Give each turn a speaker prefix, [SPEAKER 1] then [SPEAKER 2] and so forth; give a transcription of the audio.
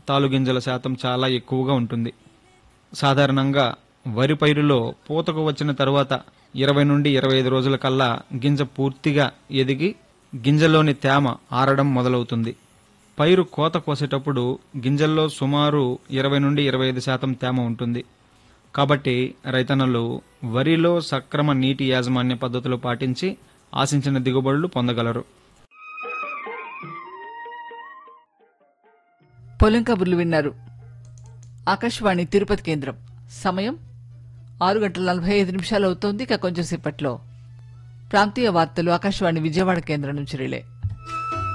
[SPEAKER 1] తాలుగింజల శాతం చాలా ఎక్కువగా ఉంటుంది సాధారణంగా వరి పైరులో పూతకు వచ్చిన తరువాత ఇరవై నుండి ఇరవై ఐదు రోజుల కల్లా గింజ పూర్తిగా ఎదిగి గింజలోని తేమ ఆరడం మొదలవుతుంది పైరు కోత కోసేటప్పుడు గింజల్లో సుమారు ఇరవై నుండి ఇరవై ఐదు శాతం తేమ ఉంటుంది కాబట్టి రైతన్నలు వరిలో సక్రమ నీటి యాజమాన్య పద్ధతులు పాటించి ఆశించిన దిగుబడులు పొందగలరు
[SPEAKER 2] పొలం కబుర్లు విన్నారు ఆకాశవాణి తిరుపతి కేంద్రం సమయం ఆరు గంటల నలభై ఐదు నిమిషాలు అవుతోంది ఇక కొంచెం సేపట్లో ప్రాంతీయ వార్తలు ఆకాశవాణి విజయవాడ కేంద్రం నుంచి రిలే